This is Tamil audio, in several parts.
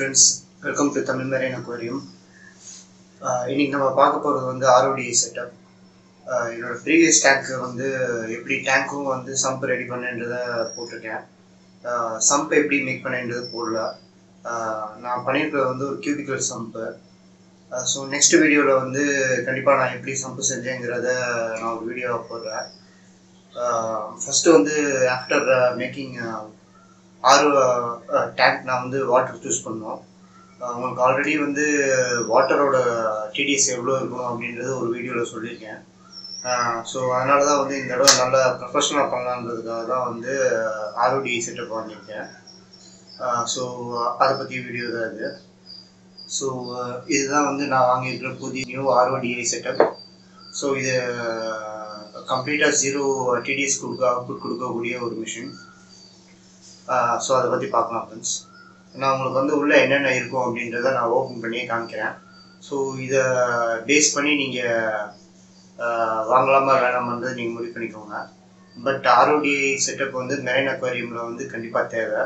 friends welcome to Tamil marine aquarium இன்னைக்கு நம்ம பார்க்க போகிறது வந்து ஆர்ஓடி செட்டப் என்னோட ப்ரீவியஸ் டேங்க்கு வந்து எப்படி டேங்க்கும் வந்து சம்ப் ரெடி பண்ணேன்றதை போட்டிருக்கேன் சம்ப் எப்படி மேக் பண்ணேன்றது போடல ஆஹ் நான் பண்ணியிருக்கிறது வந்து ஒரு கியூபிக்கல் சம்ப்பு ஸோ நெக்ஸ்ட் வீடியோவில் வந்து கண்டிப்பாக நான் எப்படி சம்ப்பு செஞ்சேங்கிறத நான் ஒரு வீடியோவை போடுறேன் ஃபஸ்ட்டு வந்து ஆஃப்டர் மேக்கிங் ஆறு டேங்க் நான் வந்து வாட்டர் சூஸ் பண்ணோம் அஹ் உங்களுக்கு ஆல்ரெடி வந்து வாட்டரோட டிடிஎஸ் எவ்வளோ இருக்கும் அப்படின்றது ஒரு வீடியோவில் சொல்லியிருக்கேன் ஸோ அதனால தான் வந்து இந்த தடவை நல்ல ப்ரொஃபஷனலாக பண்ணலான்றதுக்காக தான் வந்து ஆர்ஓடி செட்டப் வாங்கியிருக்கேன் ஸோ அதை பற்றி வீடியோ தான் இது ஸோ இதுதான் வந்து நான் வாங்கியிருக்கிற புதிய நியூ ஆர்ஓடிஐ செட்டப் ஸோ இது கம்ப்ளீட்டாக ஜீரோ டிடிஎஸ் கொடுக்க அவுட்புட் கொடுக்கக்கூடிய ஒரு மிஷின் ஸோ அதை பற்றி பார்க்கலாம் ஃப்ரெண்ட்ஸ் நான் உங்களுக்கு வந்து உள்ளே என்னென்ன இருக்கும் அப்படின்றத நான் ஓப்பன் பண்ணியே காமிக்கிறேன் ஸோ இதை பேஸ் பண்ணி நீங்கள் வாங்கலாமா வேணாமான்றது நீங்கள் முடிவு பண்ணிக்கோங்க பட் ஆர்ஓடி செட்டப் வந்து மெரைன் அக்வாரியமில் வந்து கண்டிப்பாக தேவை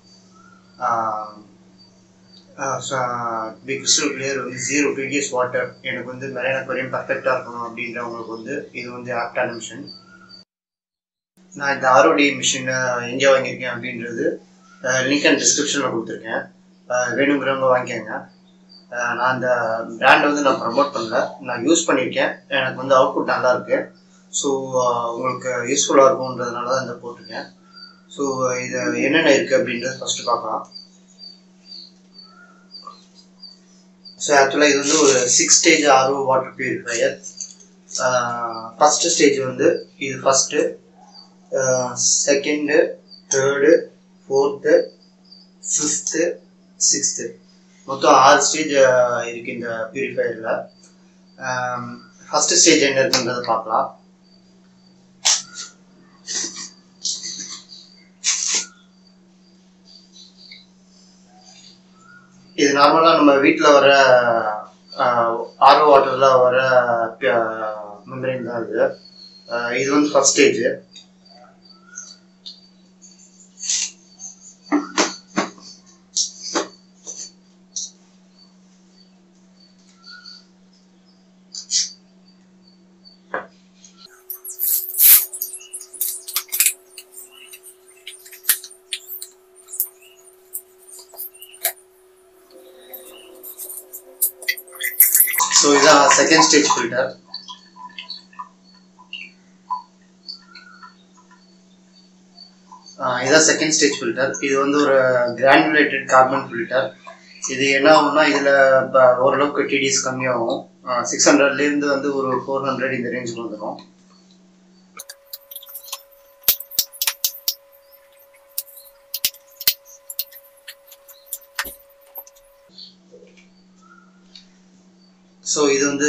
பி கிறிஸ்டல் கிளியர் வந்து ஜீரோ டிடிஎஸ் வாட்டர் எனக்கு வந்து மெரைன் அக்வாரியம் பர்ஃபெக்டாக இருக்கணும் அப்படின்றவங்களுக்கு வந்து இது வந்து ஆப்டான மிஷின் நான் இந்த ஆர்ஓடி மிஷினை எங்கே வாங்கியிருக்கேன் அப்படின்றது லிங்க் அண்ட் டிஸ்கிரிப்ஷனில் கொடுத்துருக்கேன் வேணுங்கிறவங்க வாங்கிக்கோங்க நான் அந்த பிராண்டை வந்து நான் ப்ரமோட் பண்ணல நான் யூஸ் பண்ணியிருக்கேன் எனக்கு வந்து அவுட்புட் நல்லா இருக்கு ஸோ உங்களுக்கு யூஸ்ஃபுல்லாக இருக்கும்ன்றதுனால தான் இந்த போட்டிருக்கேன் ஸோ இது என்னென்ன இருக்குது அப்படின்றத ஃபஸ்ட்டு பார்க்கலாம் ஸோ ஆக்சுவலாக இது வந்து ஒரு six stage RO water purifier first stage வந்து இது first second third fourth fifth sixth மொத்தம் ஆறு ஸ்டேஜ் இருக்கு இந்த பியூரிஃபையரில் ஃபஸ்ட்டு ஸ்டேஜ் என்ன இருக்குன்றதை பார்க்கலாம் இது நார்மலாக நம்ம வீட்டில் வர ஆர்ஓ வாட்டரில் வர மெம்பரின் தான் இது இது வந்து ஃபஸ்ட் ஸ்டேஜ் ஸோ இதான் செகண்ட் ஸ்டேஜ் ஃபில்டர் இதான் செகண்ட் ஸ்டேஜ் ஃபில்டர் இது வந்து ஒரு கிரானுலேட்டட் கார்பன் ஃபில்டர் இது என்ன ஆகும்னா இதில் இப்போ ஓரளவுக்கு டிடிஎஸ் கம்மியாகும் சிக்ஸ் ஹண்ட்ரட்லேருந்து வந்து ஒரு ஃபோர் ஹண்ட்ரட் இந்த ரேஞ்சுக்கு வந்துடும் ஸோ இது வந்து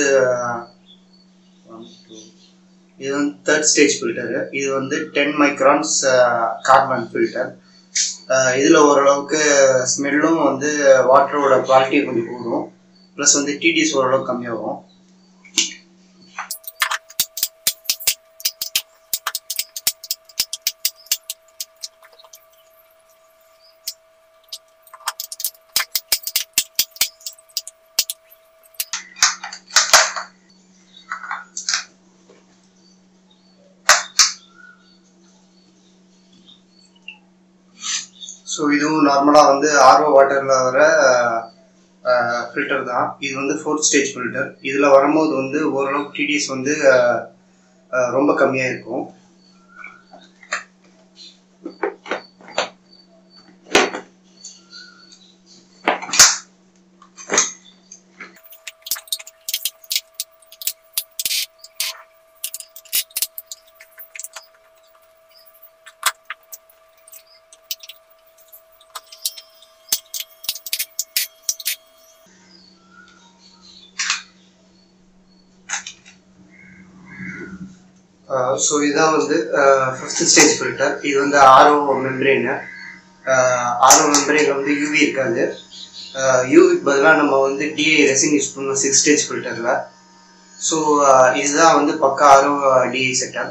இது வந்து தேர்ட் ஸ்டேஜ் ஃபில்டரு இது வந்து டென் மைக்ரான்ஸ் கார்பன் ஃபில்டர் இதில் ஓரளவுக்கு ஸ்மெல்லும் வந்து வாட்டரோட குவாலிட்டி கொஞ்சம் கூடும் ப்ளஸ் வந்து டிடிஎஸ் ஓரளவுக்கு கம்மியாகும் ஸோ இதுவும் நார்மலாக வந்து ஆர்ஓ வாட்டரில் வர ஃபில்டர் தான் இது வந்து ஃபோர்த் ஸ்டேஜ் ஃபில்டர் இதில் வரும்போது வந்து ஓரளவுக்கு டிடிஎஸ் வந்து ரொம்ப கம்மியாக இருக்கும் ஸோ இதுதான் வந்து ஃபஸ்ட் ஸ்டேஜ் ஃபில்டர் இது வந்து ஆர்ஓ மெம்பரேனு ஆர்ஓ மெம்பரேனில் வந்து யூவி இருக்காது யூவிக்கு பதிலாக நம்ம வந்து டிஐ ரெசின் யூஸ் பண்ணோம் சிக்ஸ் ஸ்டேஜ் ஃபில்டரில் ஸோ இதுதான் வந்து பக்கா ஆர்ஓ டிஐ செட்டப்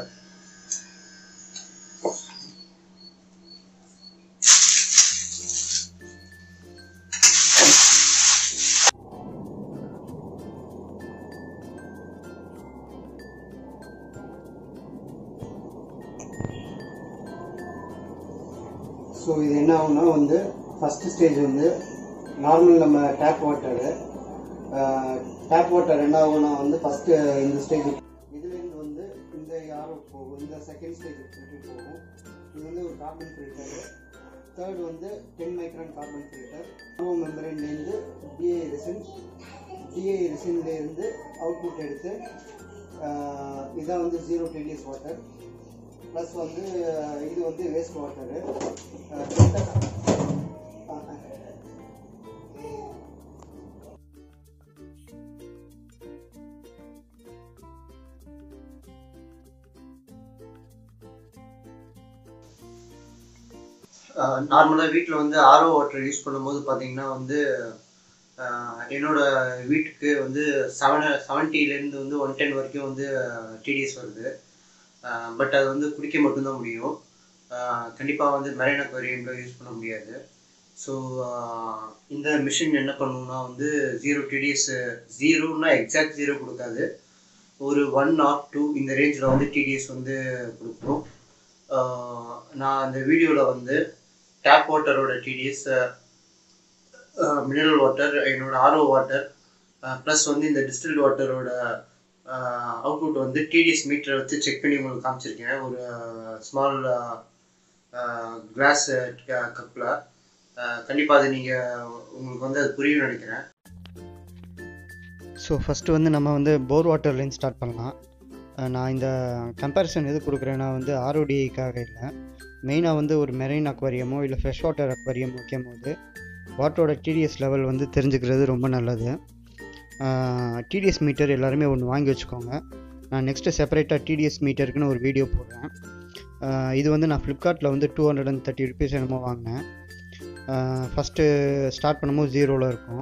ஸோ இது என்ன ஆகும்னா வந்து ஃபஸ்ட்டு ஸ்டேஜ் வந்து நார்மல் நம்ம டேப் வாட்டரு டேப் வாட்டர் என்ன ஆகும்னா வந்து ஃபஸ்ட்டு இந்த ஸ்டேஜ் இதுலேருந்து வந்து இந்த யாரோ போகும் இந்த செகண்ட் ஸ்டேஜ் ஃபில்டர் போகும் இது வந்து ஒரு கார்பன் ஃபில்டரு தேர்ட் வந்து டென் மைக்ரான் கார்பன் ஃபில்டர் ஓ மெம்பரேன்லேருந்து டிஏ ரெசின் டிஏ ரெசின்லேருந்து அவுட்புட் எடுத்து ஆஹ் இதான் வந்து ஜீரோ டென்டிஎஸ் வாட்டர் ப்ளஸ் வந்து ஆஹ் இது வந்து வேஸ்ட் வாட்டரு நார்மலாக வீட்டில் வந்து ஆர்ஓ வாட்டர் யூஸ் பண்ணும்போது பார்த்தீங்கன்னா வந்து ஆஹ் என்னோட வீட்டுக்கு வந்து செவன் செவன்ட்டிலேருந்து வந்து ஒன் டென் வரைக்கும் வந்து டிடிஎஸ் வருது பட் அது வந்து குடிக்க மட்டும்தான் முடியும் கண்டிப்பாக வந்து மெரைன் அக்வேரியமில் யூஸ் பண்ண முடியாது ஸோ இந்த மிஷின் என்ன பண்ணுன்னா வந்து ஜீரோ டிடிஎஸ் ஜீரோன்னா எக்ஸாக்ட் ஜீரோ கொடுக்காது ஒரு ஒன் ஆர் டூ இந்த ரேஞ்சில் வந்து டிடிஎஸ் வந்து கொடுக்கும் ஆஹ் நான் அந்த வீடியோவில் வந்து டேப் வாட்டரோட டிடிஎஸ் மினரல் வாட்டர் என்னோட ஆர்ஓ வாட்டர் ப்ளஸ் வந்து இந்த டிஸ்டில்ட் வாட்டரோட அவுட்புட் வந்து டிடிஎஸ் மீட்டரை வச்சு செக் பண்ணி உங்களுக்கு காமிச்சிருக்கேன் ஒரு ஸ்மால் கிளாஸ் கப்பில் கண்டிப்பாக அது நீங்கள் உங்களுக்கு வந்து அது புரியும் நினைக்கிறேன் ஸோ ஃபஸ்ட்டு வந்து நம்ம வந்து போர் வாட்டர்லேருந்து ஸ்டார்ட் பண்ணலாம் அஹ் நான் இந்த கம்பேரிசன் எது கொடுக்குறேன்னா வந்து ஆர்ஓடிஐக்காக இல்லை மெயினாக வந்து ஒரு மெரைன் அக்வாரியமோ இல்லை ஃப்ரெஷ் வாட்டர் அக்வாரியம் வைக்கும் போது வாட்டரோட டிடிஎஸ் லெவல் வந்து தெரிஞ்சுக்கிறது ரொம்ப நல்லது டிடிஎஸ் மீட்டர் எல்லாருமே ஒன்று வாங்கி வச்சுக்கோங்க நான் நெக்ஸ்ட்டு செப்பரேட்டாக டிடிஎஸ் மீட்டருக்குன்னு ஒரு வீடியோ போடுறேன் அஹ் இது வந்து நான் ஃப்ளிப்கார்ட்டில் வந்து two hundred and thirty rupees என்னமோ வாங்கினேன் ஃபஸ்ட்டு ஸ்டார்ட் பண்ணும்போது ஜீரோவில் இருக்கும்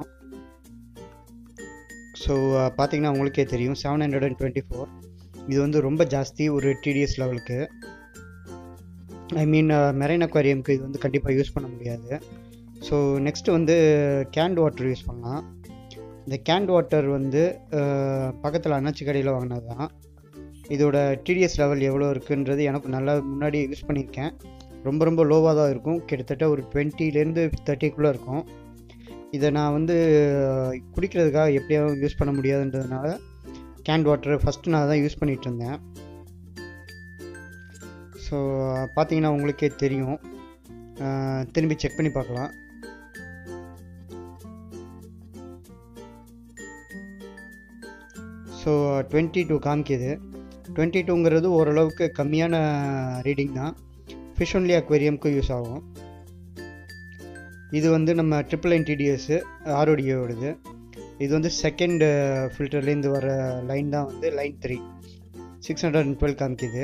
ஸோ பார்த்தீங்கன்னா உங்களுக்கே தெரியும் seven hundred and twenty four இது வந்து ரொம்ப ஜாஸ்தி ஒரு டிடிஎஸ் லெவலுக்கு ஐ மீன் மெரைன் அக்வாரியமுக்கு இது வந்து கண்டிப்பாக யூஸ் பண்ண முடியாது ஸோ நெக்ஸ்ட் வந்து கேண்ட் வாட்டர் யூஸ் பண்ணலாம் இந்த கேண்ட் வாட்டர் வந்து பக்கத்தில் அண்ணாச்சி கடையில் வாங்கினது தான் இதோட டிடிஎஸ் லெவல் எவ்வளோ இருக்குன்றது எனக்கு நல்லா முன்னாடி யூஸ் பண்ணியிருக்கேன் ரொம்ப ரொம்ப லோவாக தான் இருக்கும் கிட்டத்தட்ட ஒரு டுவெண்ட்டிலேருந்து தேர்ட்டிக்குள்ளே இருக்கும் இதை நான் வந்து குடிக்கிறதுக்காக எப்படியாவது யூஸ் பண்ண முடியாதுன்றதுனால கேண்ட் வாட்டர் ஃபஸ்ட்டு நான் தான் யூஸ் பண்ணிகிட்டு இருந்தேன் ஸோ பார்த்தீங்கன்னா உங்களுக்கே தெரியும் அஹ், திரும்பி செக் பண்ணி பார்க்கலாம் ஸோ டுவெண்ட்டி டூ காமிக்குது டுவெண்ட்டி டூங்கிறது ஓரளவுக்கு கம்மியான ரீடிங் தான் ஃபிஷ் ஒன்லி அக்வேரியமுக்கு யூஸ் ஆகும் இது வந்து நம்ம ட்ரிபிள் நைன் டிடிஎஸ்ஸு ஆர்ஓடியோடது இது வந்து செகண்ட் ஃபில்டர்லேருந்து வர லைன் தான் வந்து line three six hundred and twelve காமிக்குது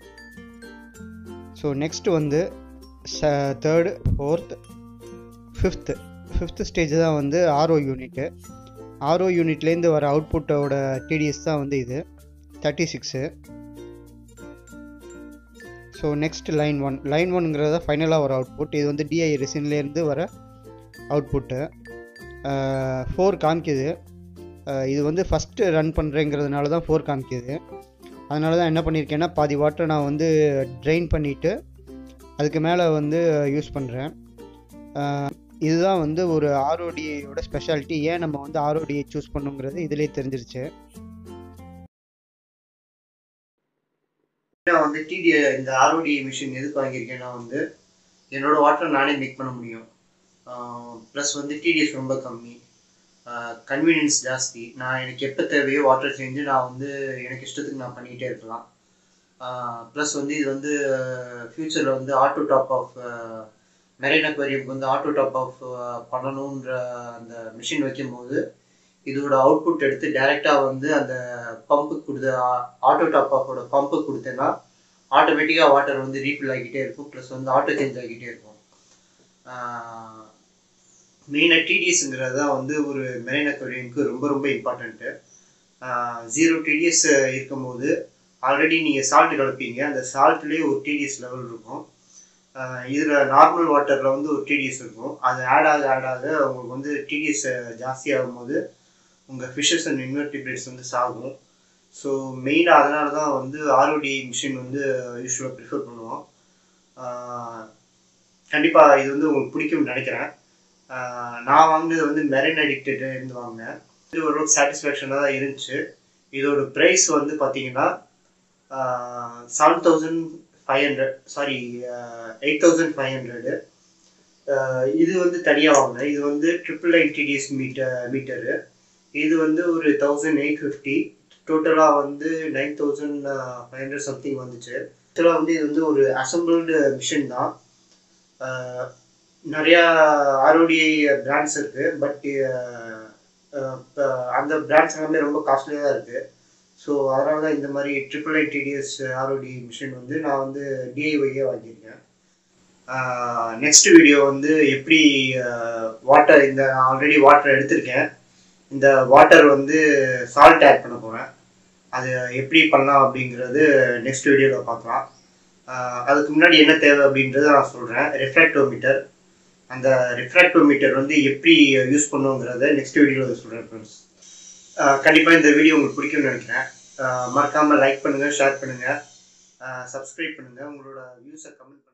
ஸோ நெக்ஸ்ட் வந்து ச third fourth fifth fifth stage தான் வந்து ஆர்ஓ யூனிட்டு ஆர்ஓ யூனிட்லேருந்து வர அவுட்புட்டோட டிடிஎஸ் தான் வந்து இது thirty six so next line one line ஒன்ங்கிறத ஃபைனலாக வர அவுட்புட் இது வந்து டிஐ ரெசின்லேருந்து வர அவுட்புட்டு ஃபோர் காமிக்குது அஹ் இது வந்து ஃபஸ்ட்டு ரன் பண்ணுறேங்கிறதுனால தான் ஃபோர் காமிக்குது அதனால தான் என்ன பண்ணியிருக்கேன்னா பாதி வாட்டரை நான் வந்து ட்ரெயின் பண்ணிவிட்டு அதுக்கு மேலே வந்து யூஸ் பண்ணுறேன் இதுதான் வந்து ஒரு ஆர்ஓடியோட ஸ்பெஷாலிட்டி ஏன் நம்ம வந்து ஆர்ஓடியை சூஸ் பண்ணுங்கிறது இதிலே தெரிஞ்சிருச்சு நான் வந்து டிடி இந்த ஆர்ஓடி மிஷின் எதுக்கு வாங்கியிருக்கேன்னா வந்து என்னோட வாட்டர் நானே மேக் பண்ண முடியும் ப்ளஸ் வந்து டிடிஎஸ் ரொம்ப கம்மி கன்வீனியன்ஸ் ஜாஸ்தி நான் எனக்கு எப்போ தேவையோ வாட்டர் சேஞ்சு நான் வந்து எனக்கு இஷ்டத்துக்கு நான் பண்ணிக்கிட்டே இருக்கலாம் ப்ளஸ் வந்து இது வந்து ஃப்யூச்சரில் வந்து ஆட்டோ டாப் ஆஃப் மெரைன் அக்வேரியம்க்கு வந்து ஆட்டோ டாப் ஆஃப் பண்ணணுன்ற அந்த மிஷின் வைக்கும்போது இதோட அவுட்புட் எடுத்து டைரெக்டாக வந்து அந்த பம்புக்கு கொடுத்த ஆட்டோ டாப் ஆஃபோட பம்புக்கு கொடுத்தேன்னா ஆட்டோமேட்டிக்காக வாட்டர் வந்து ரீஃபில் ஆகிக்கிட்டே இருக்கும் ப்ளஸ் வந்து ஆட்டோ சேஞ்ச் ஆகிக்கிட்டே இருக்கும் மெயினாக டிடிஎஸ்ங்கிறது தான் வந்து ஒரு மெரைன் அக்வேரியமுக்கு ரொம்ப ரொம்ப இம்பார்ட்டண்ட்டு ஜீரோ டிடிஎஸ் இருக்கும்போது ஆல்ரெடி நீங்கள் சால்ட் கலப்பீங்க அந்த சால்ட்லேயே ஒரு டிடிஎஸ் லெவல் இருக்கும் இதில் நார்மல் வாட்டரில் வந்து ஒரு டிடிஎஸ் இருக்கும் அது ஆட் ஆக ஆட் ஆக உங்களுக்கு வந்து டிடிஎஸ் ஜாஸ்தி ஆகும்போது உங்கள் ஃபிஷஸ் அண்ட் இன்வெர்டிபிரேட்ஸ் வந்து சாகும் ஸோ மெயினாக அதனால தான் வந்து ஆர்ஓடி மிஷின் வந்து யூஸ்வலாக ப்ரிஃபர் பண்ணுவோம் கண்டிப்பாக இது வந்து உங்களுக்கு பிடிக்கும்னு நினைக்கிறேன் ஆஹ் நான் வாங்கினது வந்து மெரின் அடிக்டட் இருந்து வாங்கினேன் இது ஓரளவுக்கு சாட்டிஸ்ஃபேக்ஷனாக தான் இருந்துச்சு இதோட ப்ரைஸ் வந்து பார்த்தீங்கன்னா seven thousand five hundred sorry eight thousand five hundred இது வந்து தனியாக வாங்கினேன் இது வந்து triple nine TDS meter meter இது வந்து ஒரு தௌசண்ட் எயிட் ஃபிஃப்டி டோட்டலாக வந்து nine thousand five hundred something வந்துச்சு ஆக்சுவலாக வந்து இது வந்து ஒரு அசம்பிள்டு மிஷின் தான் ஆஹ் நிறையா ஆர்ஓடிஐ பிராண்ட்ஸ் இருக்குது பட் அந்த பிராண்ட்ஸ் எல்லாமே ரொம்ப காஸ்ட்லியாக தான் இருக்குது ஸோ அதனால தான் இந்த மாதிரி triple I TDS ROD machine வந்து நான் வந்து டிஐஒய்யே வாங்கியிருக்கேன் நெக்ஸ்ட் வீடியோ வந்து எப்படி வாட்டர் இந்த ஆல்ரெடி வாட்டர் எடுத்திருக்கேன் இந்த வாட்டர் வந்து சால்ட் ஆட் பண்ண போகிறேன் அது எப்படி பண்ணலாம் அப்படிங்கிறது நெக்ஸ்ட் வீடியோவில் பார்க்கலாம் ஆஹ் அதுக்கு முன்னாடி என்ன தேவை அப்படின்றத நான் சொல்கிறேன் ரெஃப்ராக்டோமீட்டர் அந்த ரெஃப்ராக்டோமீட்டர் வந்து எப்படி யூஸ் பண்ணுங்கிறத நெக்ஸ்ட் வீடியோவில் சொல்கிறேன் ஃப்ரெண்ட்ஸ் கண்டிப்பாக இந்த வீடியோ உங்களுக்கு பிடிக்கும்னு நினைக்கிறேன் மறக்காமல் லைக் பண்ணுங்கள் ஷேர் பண்ணுங்கள் சப்ஸ்கிரைப் பண்ணுங்கள் உங்களோட வியூஸை கமெண்ட்